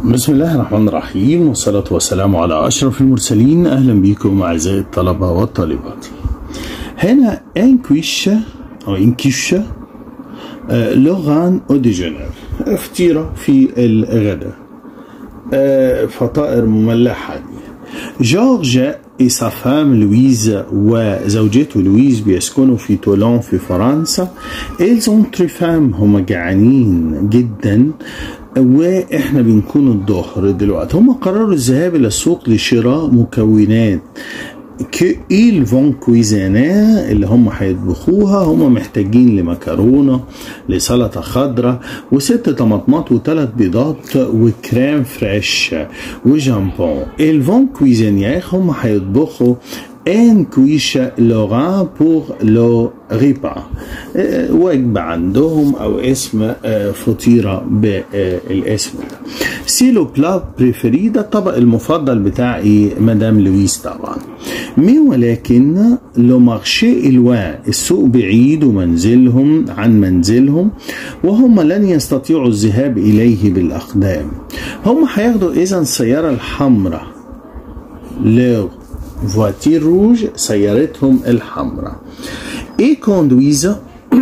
بسم الله الرحمن الرحيم والصلاة والسلام على أشرف المرسلين أهلا بكم أعزائي الطلبة والطالبات هنا انكويشة أو انكيشة آه، لغان أو ديجونر فطيرة في الغداء آه، فطائر مملحة دي. جورج et sa femme لويز وزوجته لويز بيسكنوا في تولون في فرنسا ils ont très faim هم جعانين جدا واحنا بنكون الظهر دلوقتي هم قرروا الذهاب الى السوق لشراء مكونات que ils vont cuisiner اللي هم هيطبخوها هم محتاجين لمكرونه لسلطه خضراء وست طماطمات وثلاث بيضات وكريم فريش وجامبون ils vont cuisiner هم هيطبخوا ان كويشة لوران بور لو ريبا وجبة عندهم أو اسم آه، فطيرة بالاسم ده سي لو بلا بريفيري ده الطبق المفضل بتاع إيه؟ مدام لويس طبعا مي ولكن لو مارشي الوا السوق بعيد ومنزلهم عن منزلهم وهم لن يستطيعوا الذهاب إليه بالأقدام هم هياخدوا إذا السيارة الحمراء لو فواتير روج سيارتهم الحمراء اي كوندويزا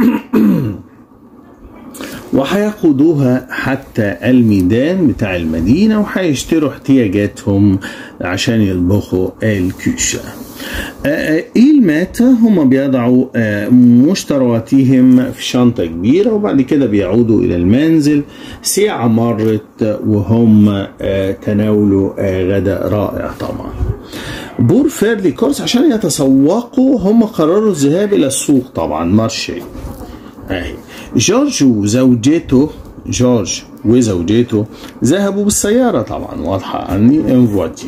وهيقودوها حتى الميدان بتاع المدينة وهيشتروا احتياجاتهم عشان يطبخوا الكوشة إيلمات هم بيضعوا آه، مشترياتهم في شنطة كبيرة وبعد كده بيعودوا إلى المنزل ساعة مرت وهم آه، تناولوا آه، غداء رائع طبعا بور فيرلي كورس عشان يتسوقوا هم قرروا الذهاب إلى السوق طبعا مارشي أهي جورج وزوجته جورج وزوجته ذهبوا بالسيارة طبعا واضحة عني ان فواتير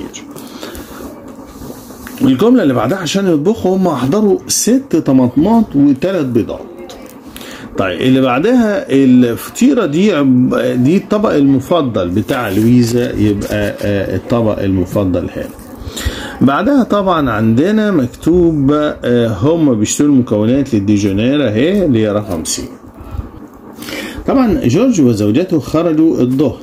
الجملة اللي بعدها عشان يطبخوا هم أحضروا ست طماطمات وثلاث بيضات طيب اللي بعدها الفطيرة دي عب- دي الطبق المفضل بتاع لويزا يبقى آه، الطبق المفضل هنا بعدها طبعا عندنا مكتوب آه، هم بيشتروا المكونات للديجونير اهي اللي هي رقم سي طبعا جورج وزوجته خرجوا الظهر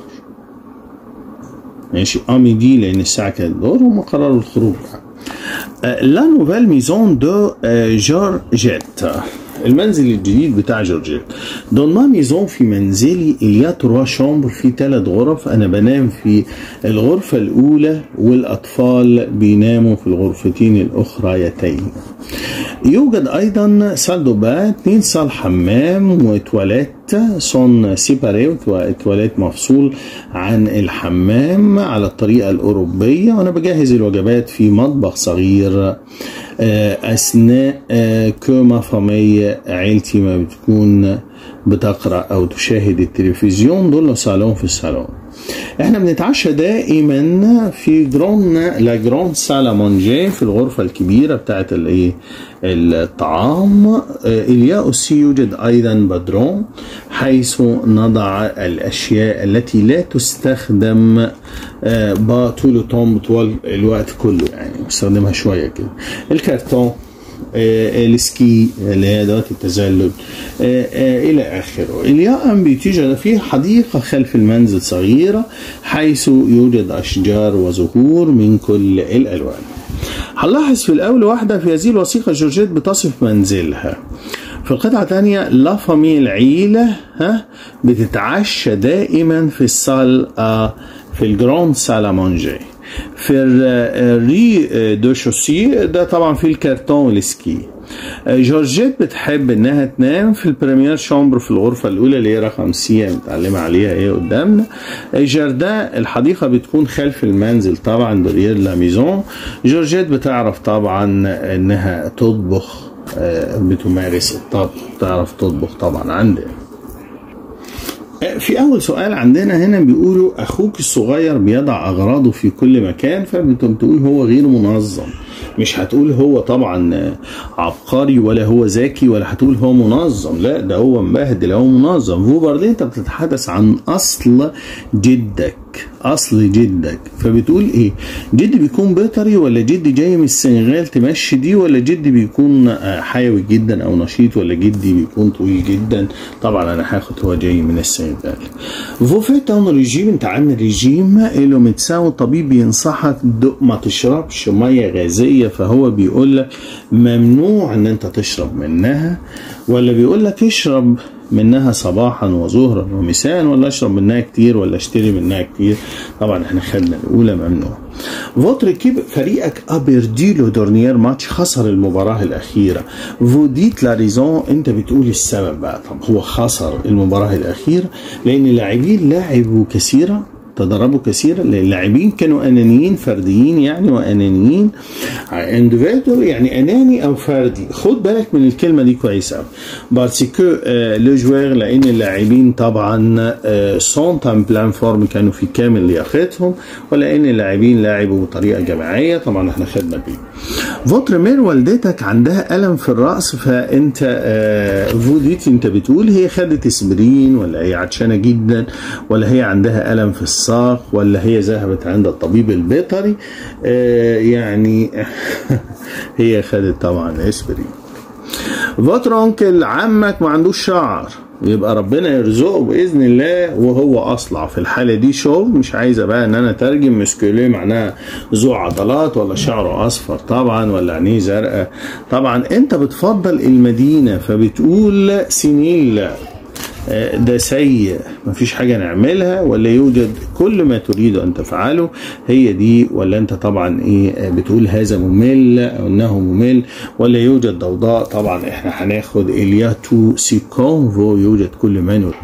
ماشي اميدي لان الساعه كانت الظهر هم قرروا الخروج لا نوفيل ميزون دو آه، جورجيت المنزل الجديد بتاع جورجيت دون ما ميزون في منزلي اليا تروا شامبر في ثلاث غرف انا بنام في الغرفه الاولى والاطفال بيناموا في الغرفتين الاخريتين يوجد ايضا سال دو بان اتنين صال حمام وتواليت سون سيباري وتواليت مفصول عن الحمام على الطريقة الأوروبية وأنا بجهز الوجبات في مطبخ صغير آه، أثناء آه، كوما فامي عيلتي ما بتكون بتقرأ أو تشاهد التلفزيون دول صالون في الصالون احنا بنتعشى دائما في جرون لا جرون سالا مونجي في الغرفه الكبيره بتاعت الايه الطعام آه، اليا اوسي يوجد ايضا بدرون حيث نضع الاشياء التي لا تستخدم آه، با طول طول طوال الوقت كله يعني بستخدمها شويه كده الكرتون آه، السكي اللي هي ادوات التزلج آه، آه، الى اخره الياء بتوجد في حديقه خلف المنزل صغيره حيث يوجد اشجار وزهور من كل الالوان هنلاحظ في الاول واحده في هذه الوثيقه جورجيت بتصف منزلها في القطعة الثانية لا فامي العيلة ها بتتعشى دائما في الصال آه، في الجراند سالا مونجي في الري دو شوسي ده طبعا في الكرتون والسكي آه، جورجيت بتحب انها تنام في البريمير شامبر في الغرفه الاولى اللي هي رقم سي متعلمه عليها ايه قدامنا جاردان الحديقه بتكون خلف المنزل طبعا درير لا ميزون جورجيت بتعرف طبعا انها تطبخ آه، بتمارس الطبخ بتعرف تطبخ طبعا عندنا في اول سؤال عندنا هنا بيقولوا اخوك الصغير بيضع اغراضه في كل مكان فبتقول هو غير منظم مش هتقول هو طبعا عبقري ولا هو ذكي ولا هتقول هو منظم لا ده هو مبهدل هو منظم فوبر دي انت بتتحدث عن اصل جدك جدك اصل جدك فبتقول ايه جدي بيكون بيطري ولا جدي جاي من السنغال تمشي دي ولا جدي بيكون آه، حيوي جدا او نشيط ولا جدي بيكون طويل جدا طبعا انا هاخد هو جاي من السنغال فو فيت ان ريجيم انت عامل ريجيم اللي متساوي الطبيب بينصحك دق ما تشربش ميه غازيه فهو بيقول لك ممنوع ان انت تشرب منها ولا بيقول لك اشرب منها صباحا وظهرا ومساء ولا اشرب منها كتير ولا اشتري منها كتير طبعا احنا خدنا الاولى ممنوع فوتر كيب فريقك ابيردي لو دورنيير ماتش خسر المباراه الاخيره فوديت لا ريزون انت بتقول السبب بقى طب هو خسر المباراه الاخيره لان اللاعبين لعبوا كثيرا تدربوا كثيرا اللاعبين كانوا انانيين فرديين يعني وانانيين اندفيدو يعني اناني او فردي خد بالك من الكلمه دي كويس قوي باسكو لو جوير لان اللاعبين طبعا سون ان بلان فورم كانوا في كامل لياقتهم ولان اللاعبين لعبوا بطريقه جماعيه طبعا احنا خدنا بيه فوتر مير والدتك عندها الم في الراس فانت فوديت انت بتقول هي خدت اسبرين ولا هي عطشانه جدا ولا هي عندها الم في الساق ولا هي ذهبت عند الطبيب البيطري آه يعني هي خدت طبعا اسبرين فوتر انكل عمك ما عندوش شعر يبقى ربنا يرزقه باذن الله وهو اصلع في الحاله دي شغل مش عايزه بقى ان انا اترجم مسكوليه معناها ذو عضلات ولا شعره اصفر طبعا ولا عينيه زرقاء طبعا انت بتفضل المدينه فبتقول سنيل ده سيء مفيش حاجة نعملها ولا يوجد كل ما تريد أن تفعله هي دي ولا أنت طبعا إيه بتقول هذا ممل أو أنه ممل ولا يوجد ضوضاء طبعا إحنا هناخد إلياتو سيكونفو يوجد كل ما نريد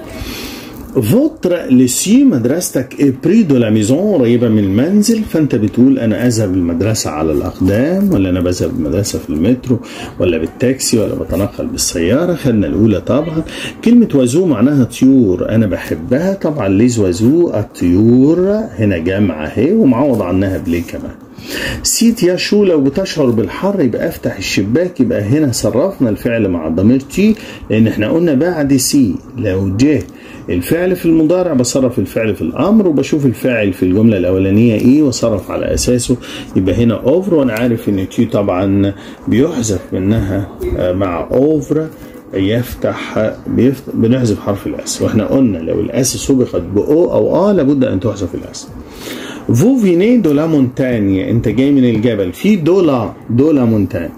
فوتر لسي مدرستك بري دو لا ميزون قريبة من المنزل فانت بتقول انا اذهب المدرسة على الاقدام ولا انا بذهب المدرسة في المترو ولا بالتاكسي ولا بتنقل بالسيارة خدنا الاولى طبعا كلمة وزو معناها طيور انا بحبها طبعا ليز وزو الطيور هنا جامعة اهي ومعوض عنها بليه كمان سيت يا شو لو بتشعر بالحر يبقى افتح الشباك يبقى هنا صرفنا الفعل مع الضمير تي لان احنا قلنا بعد سي لو جه الفعل في المضارع بصرف الفعل في الامر وبشوف الفاعل في الجمله الاولانيه ايه وصرف على اساسه يبقى هنا اوفر وانا عارف ان تي طبعا بيحذف منها مع اوفر يفتح بيفتح بنحذف حرف الاس واحنا قلنا لو الاس سبقت باو او اه لابد ان تحذف الاس فو فيني دو لا مونتانيا انت جاي من الجبل في دولا دولا مونتانيا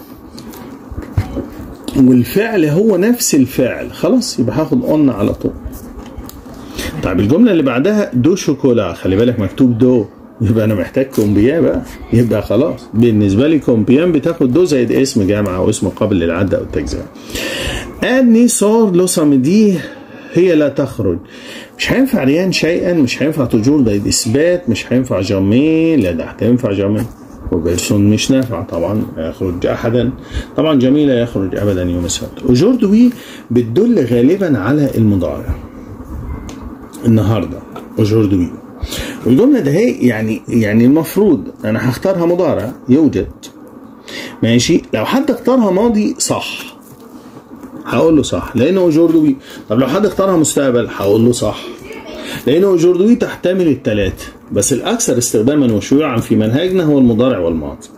والفعل هو نفس الفعل خلاص يبقى هاخد اون على طول طيب الجمله اللي بعدها دو شوكولا خلي بالك مكتوب دو يبقى انا محتاج كومبيان بقى يبقى خلاص بالنسبه لي كومبيان بتاخد دو زائد اسم جامعه او اسم قابل للعد او التجزئه اني صار لو سامدي هي لا تخرج مش هينفع ريان شيئا مش هينفع تجور ده اثبات مش هينفع جامي لا ده هتنفع جامي وبيرسون مش نافع طبعا يخرج احدا طبعا جميله يخرج ابدا يوم السبت وجوردوي بتدل غالبا على المضارع النهارده وجوردوي والجمله ده هي يعني يعني المفروض انا هختارها مضارع يوجد ماشي لو حد اختارها ماضي صح هقول له صح لانه جوردوي طب لو حد اختارها مستقبل هقول له صح لانه جوردوي تحتمل الثلاثه بس الاكثر استخداما وشيوعا في منهجنا هو المضارع والماضي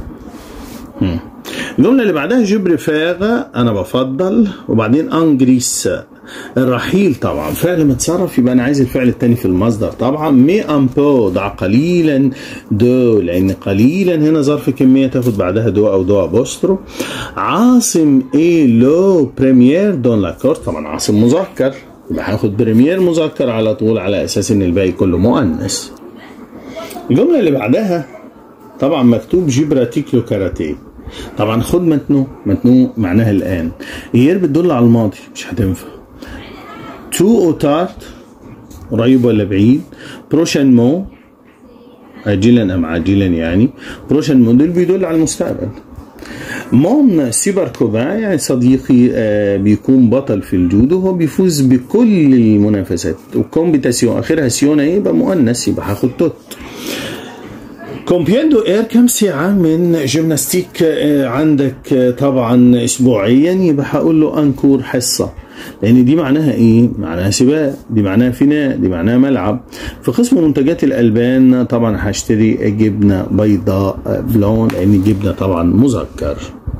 الجملة اللي بعدها جبر فاغ أنا بفضل وبعدين أنجريس الرحيل طبعا فعل متصرف يبقى أنا عايز الفعل التاني في المصدر طبعا مي أمبو ضع قليلا دو لأن قليلا هنا ظرف كمية تاخد بعدها دو أو دو أبوسترو عاصم إيه لو بريمير دون لاكورد طبعا عاصم مذكر يبقى هاخد بريمير مذكر على طول على أساس إن الباقي كله مؤنث الجملة اللي بعدها طبعا مكتوب جبراتيكلو كاراتيه طبعا خد متنو متنو معناها الان هي بتدل على الماضي مش هتنفع تو اوتارت قريب ولا بعيد بروشان مو عاجلا ام عاجلا يعني بروشان مو دول بيدل على المستقبل مون سيبر كوبا يعني صديقي آه بيكون بطل في الجودو هو بيفوز بكل المنافسات وكومبيتاسيون اخرها سيون يبقى مؤنث يبقى هاخد توت كومبيان دو اير كم ساعة من جيمناستيك آه، عندك آه، طبعا اسبوعيا يبقى هقول له انكور حصة لان دي معناها ايه معناها سباق دي معناها فناء دي معناها ملعب في قسم منتجات الالبان طبعا هشتري جبنة بيضاء آه، بلون لان الجبنة طبعا مذكر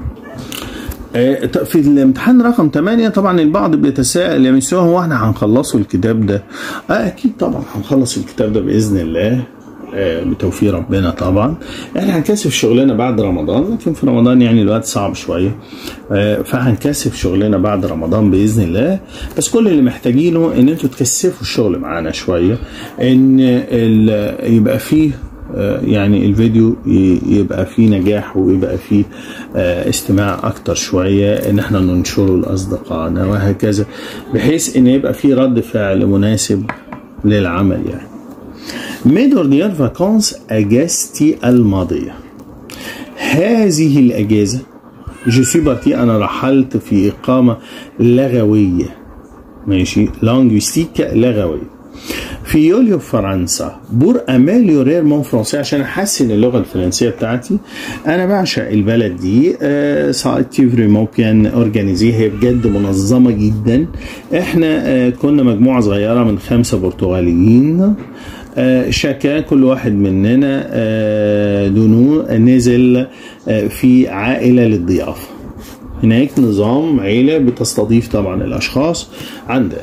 آه، ط- في الامتحان رقم 8 طبعا البعض بيتساءل يا مستوى هو احنا هنخلصوا الكتاب ده؟ اه اكيد طبعا هنخلص الكتاب ده باذن الله آه، بتوفيق ربنا طبعا احنا هنكثف شغلنا بعد رمضان لكن في رمضان يعني الوقت صعب شويه آه، فهنكثف شغلنا بعد رمضان باذن الله بس كل اللي محتاجينه ان انتوا تكثفوا الشغل معانا شويه ان ال- يبقى فيه آه، يعني الفيديو ي- يبقى فيه نجاح ويبقى فيه آه، استماع اكتر شويه ان احنا ننشره لاصدقائنا وهكذا بحيث ان يبقى فيه رد فعل مناسب للعمل يعني ميدورنيير فاكونس اجازتي الماضيه هذه الاجازه جو سي بارتي انا رحلت في اقامه لغويه ماشي لانجويستيك لغويه في يوليو في فرنسا بور اماليورير مون فرونسي عشان احسن اللغه الفرنسيه بتاعتي انا بعشق البلد دي آه ساعتي فريمون بيان اورجانيزي هي بجد منظمه جدا احنا آه كنا مجموعه صغيره من خمسه برتغاليين آه شكا كل واحد مننا آه دونو نزل آه في عائله للضيافه هناك نظام عيلة بتستضيف طبعا الأشخاص عندها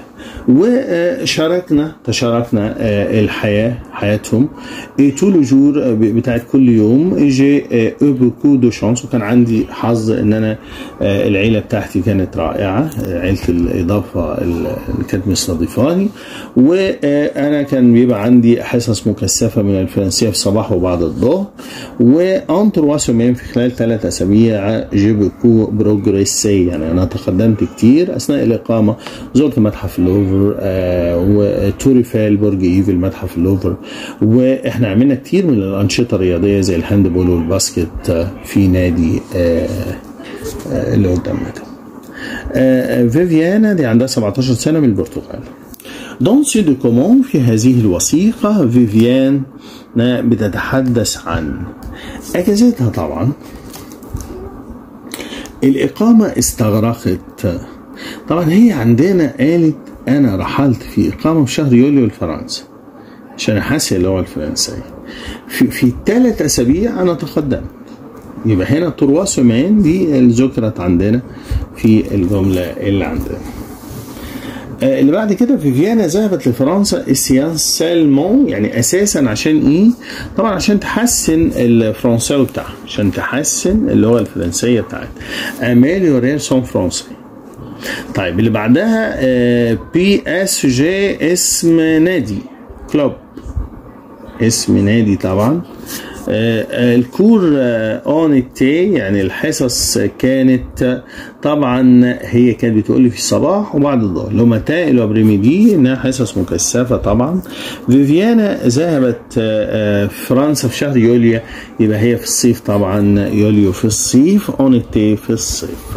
وشاركنا تشاركنا آه، الحياة حياتهم تو لو جور آه، بتاعت كل يوم جي او بوكو دو شانس وكان عندي حظ ان انا آه، العيلة بتاعتي كانت رائعة آه، عيلة الإضافة اللي كانت مستضيفاني وأنا كان بيبقى عندي حصص مكثفة من الفرنسية في الصباح وبعد الظهر وأن تروا سومين في خلال ثلاث أسابيع جي بوكو بروجريسي يعني أنا تقدمت كتير أثناء الإقامة زرت متحف اللوفر آه وتوريفال برج إيفل متحف اللوفر وإحنا عملنا كتير من الأنشطة الرياضية زي الهاندبول والباسكت آه، في نادي آه آه اللي قدامنا ده آه، فيفيانا دي عندها 17 سنة من البرتغال دون سي دو كومون في هذه الوثيقة فيفيان بتتحدث عن أجازتها طبعا الإقامة استغرقت طبعا هي عندنا قالت أنا رحلت في إقامة في شهر يوليو لفرنسا عشان أحسن اللغة الفرنسية في, في ثلاث أسابيع أنا تقدمت يبقى هنا تروا سومان دي اللي ذكرت عندنا في الجملة اللي عندنا آه، اللي بعد كده في فيينا ذهبت لفرنسا اسيانسالمون يعني اساسا عشان ايه؟ طبعا عشان تحسن الفرنساوي بتاعها عشان تحسن اللغه الفرنسيه بتاعتها اميليورير سون فرونسي طيب اللي بعدها آه، بي اس جي اسم نادي كلوب اسم نادي طبعا آه، آه، الكور اون التي يعني الحصص كانت آه، طبعا هي كانت بتقول لي في الصباح وبعد الظهر لو متى الابريميدي انها حصص مكثفه طبعا فيفيانا ذهبت آه، آه، فرنسا في شهر يوليو يبقى هي في الصيف طبعا يوليو في الصيف اون التي في الصيف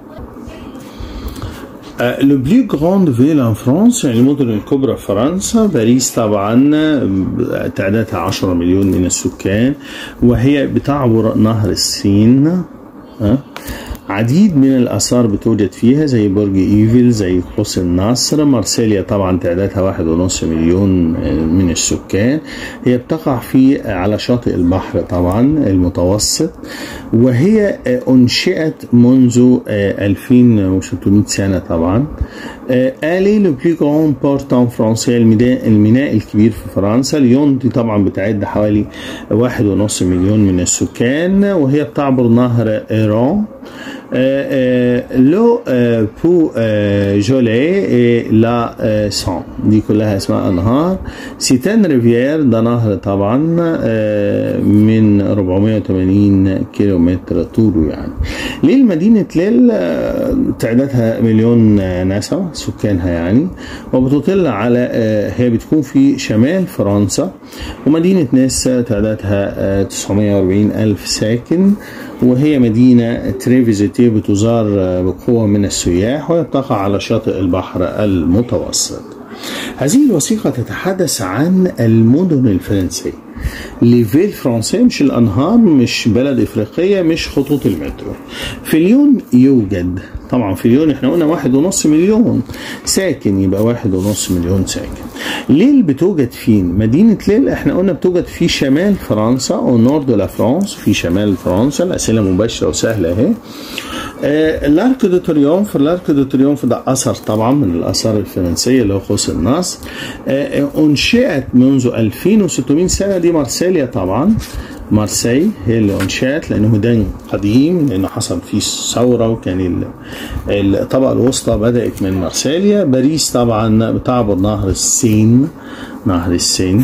لو بلو جراند فيل ان فرانس يعني المدن الكبرى في فرنسا باريس طبعا آه، تعدادها 10 مليون من السكان وهي بتعبر نهر السين آه. عديد من الآثار بتوجد فيها زي برج إيفل زي قوس النصر مارسيليا طبعا تعدادها واحد ونص مليون من السكان هي بتقع في على شاطئ البحر طبعا المتوسط وهي أنشئت منذ 2600 سنة طبعا الي لو بلو جران بورت ان فرنسا الميناء الميناء الكبير في فرنسا ليون دي طبعا بتعد حوالي واحد ونص مليون من السكان وهي بتعبر نهر ايران لو بو جولي لا سان دي كلها اسمها انهار سيتان ريفيير ده نهر طبعا من 480 كيلومتر طوله يعني ليل مدينة ليل تعدادها مليون نسمة سكانها يعني وبتطل على هي بتكون في شمال فرنسا ومدينة نيس تعدادها 940 ألف ساكن وهي مدينة تريفيزيتي بتزار بقوة من السياح وهي بتقع على شاطئ البحر المتوسط هذه الوثيقة تتحدث عن المدن الفرنسية ليفي الفرنسية مش الأنهار مش بلد إفريقية مش خطوط المترو في ليون يوجد طبعا في ليون احنا قلنا واحد ونص مليون ساكن يبقى واحد ونص مليون ساكن ليل بتوجد فين مدينة ليل احنا قلنا بتوجد في شمال فرنسا او نورد دو لا فرانس في شمال فرنسا الأسئلة مباشرة وسهلة اهي آه، الارك دو تريومف الارك دو تريومف ده اثر طبعا من الاثار الفرنسيه اللي هو قوس النصر آه، انشئت منذ 2600 سنه دي مارسيليا طبعا مارسي هي اللي انشئت لانه ميدان قديم لانه حصل فيه ثوره وكان ال- الطبقه الوسطى بدات من مارسيليا باريس طبعا بتعبر نهر السين نهر السين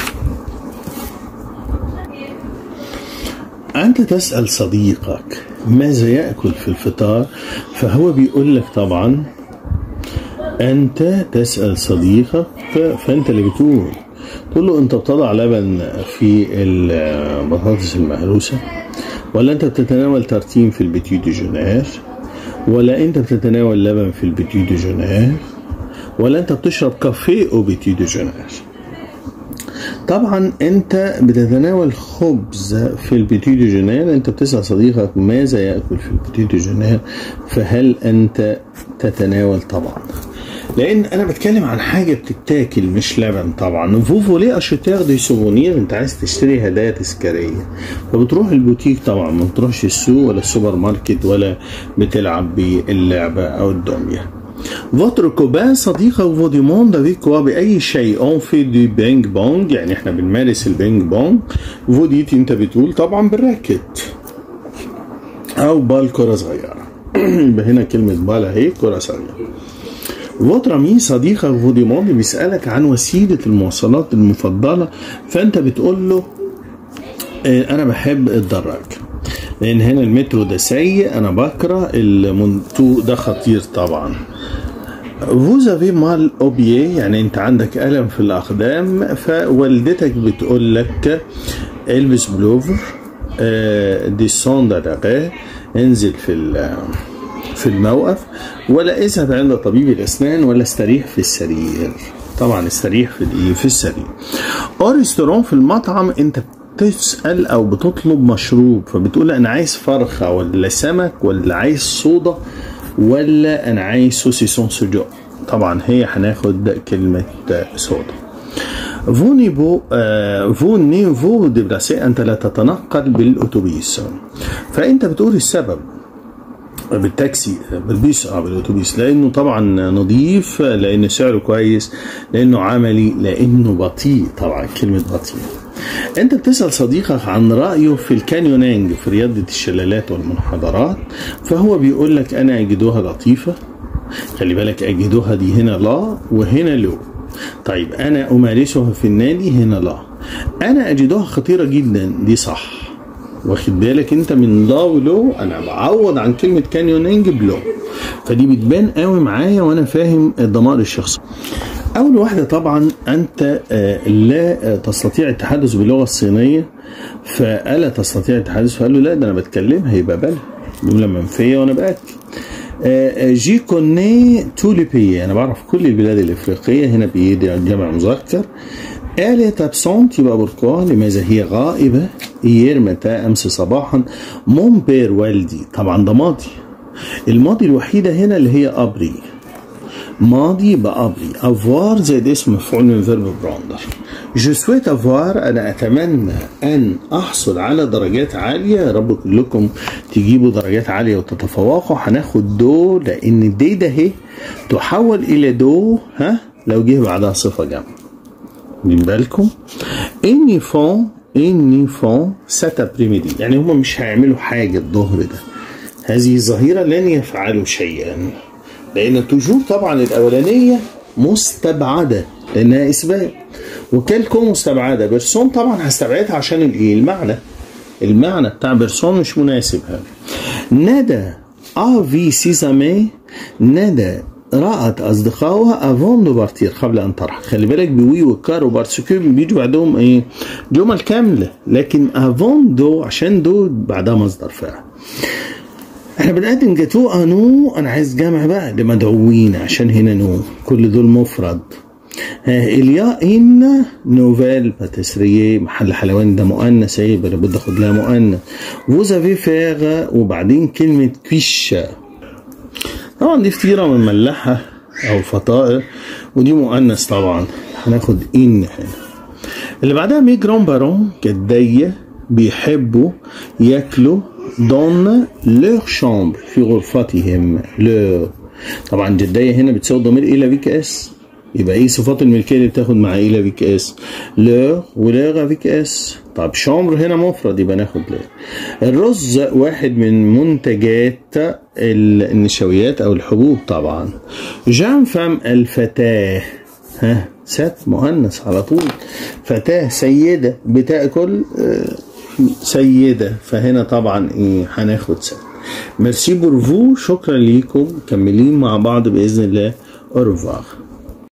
أنت تسأل صديقك ماذا يأكل في الفطار فهو بيقول لك طبعا أنت تسأل صديقك فأنت اللي بتقول تقول له أنت بتضع لبن في البطاطس المهروسة ولا أنت بتتناول ترتين في البيتي ديجونير ولا أنت بتتناول لبن في البيتي ديجونير ولا أنت بتشرب كافيه أو بيتي ديجونير طبعا انت بتتناول خبز في البيتي ديجونير انت بتسال صديقك ماذا ياكل في البيتي ديجونير فهل انت تتناول طبعا لان انا بتكلم عن حاجه بتتاكل مش لبن طبعا فوفو ليه اشتير دي سوفونير انت عايز تشتري هدايا تذكاريه فبتروح البوتيك طبعا ما بتروحش السوق ولا السوبر ماركت ولا بتلعب باللعبه او الدميه Votre copain صديقك vous demande avec quoi بأي شيء on fait du بينج بونج يعني احنا بنمارس البينج بونج vous dites انت بتقول طبعا بالراكت أو بال كرة صغيرة يبقى هنا كلمة بال اهي كرة صغيرة votre ami صديقك vous demande بيسألك عن وسيلة المواصلات المفضلة فأنت بتقول له آه، أنا بحب الدراج لأن هنا المترو ده سيء أنا بكره المنتو ده خطير طبعا Vous avez mal au pied يعني انت عندك ألم في الأقدام فوالدتك بتقول لك البس بلوفر آه، دي سوندر انزل في ال- في الموقف ولا اذهب عند طبيب الأسنان ولا استريح في السرير طبعا استريح في الايه في السرير او ريستوران في المطعم انت بتسأل أو بتطلب مشروب فبتقول أنا عايز فرخة ولا سمك ولا عايز صودا ولا أنا عايز سوسيسون سجق طبعا هي هناخد كلمة صودا فو نيفو آه فو نيفو ديبلاسي أنت لا تتنقل بالأتوبيس فأنت بتقول السبب بالتاكسي بالبيس اه بالاتوبيس لانه طبعا نظيف لانه سعره كويس لانه عملي لانه بطيء طبعا كلمه بطيء انت بتسال صديقك عن رايه في الكانيونينج في رياضه الشلالات والمنحدرات فهو بيقول لك انا اجدها لطيفه خلي بالك اجدها دي هنا لا وهنا لو طيب انا امارسها في النادي هنا لا انا اجدها خطيره جدا دي صح واخد بالك انت من لا ولو انا بعوض عن كلمه كانيونينج بلو فدي بتبان قوي معايا وانا فاهم الضمائر الشخصيه اول واحده طبعا انت آه، لا آه، تستطيع التحدث باللغه الصينيه فالا تستطيع التحدث فقال له لا ده انا بتكلمها يبقى بلا جمله منفيه وانا باكد آه، جي كوني تو لي بيي انا بعرف كل البلاد الافريقيه هنا بيي دي جمع مذكر Elle est absente يبقى بوركوا لماذا هي غائبة إير متى أمس صباحا مون بير والدي طبعا ده ماضي الماضي الوحيدة هنا اللي هي أبري ماضي بأبري أفوار زائد اسم مفعول من فيرب براندر جو سويت أفوار أنا أتمنى أن أحصل على درجات عالية يا رب كلكم تجيبوا درجات عالية وتتفوقوا هناخد دو لأن دي ده هي تحول إلى دو ها لو جه بعدها صفة جامعة من بالكم اني فون اني فون سات ابريميدي يعني هم مش هيعملوا حاجه الظهر ده هذه الظهيره لن يفعلوا شيئا لان توجور طبعا الاولانيه مستبعده لانها اثبات وكلكم مستبعده بيرسون طبعا هستبعدها عشان الايه المعنى المعنى بتاع بيرسون مش مناسب هذا ندى افي سيزامي ندى رأت أصدقائها أفون دو بارتير قبل أن ترحل خلي بالك بوي وكار وبارسكو بيجوا بعدهم إيه جمل كاملة لكن أفون دو عشان دو بعدها مصدر فاعل احنا بنقدم جاتو انو انا عايز جمع بقى لمدعوين عشان هنا نو كل دول مفرد إليا إن نوفيل باتيسريي محل حلواني ده مؤنث ايه بدي اخد لها مؤنث vous avez faire وبعدين كلمة كويش طبعا دي فطيرة من ملاحة أو فطائر ودي مؤنث طبعا هناخد إن هنا اللي بعدها مي جران بارون جدية بيحبوا ياكلوا دون لور شامبر في غرفتهم لور طبعا جدية هنا بتساوي ضمير إلى بيك اس يبقى ايه صفات الملكيه اللي بتاخد مع إلى بيك اس لو ولغة بيك اس طب شامبر هنا مفرد يبقى ناخد لغة الرز واحد من منتجات النشويات او الحبوب طبعا جان فام الفتاه ها ست مؤنث على طول فتاة سيدة بتاكل سيدة فهنا طبعا ايه هناخد ست ميرسي بورفو شكرا ليكم مكملين مع بعض باذن الله اورفاغ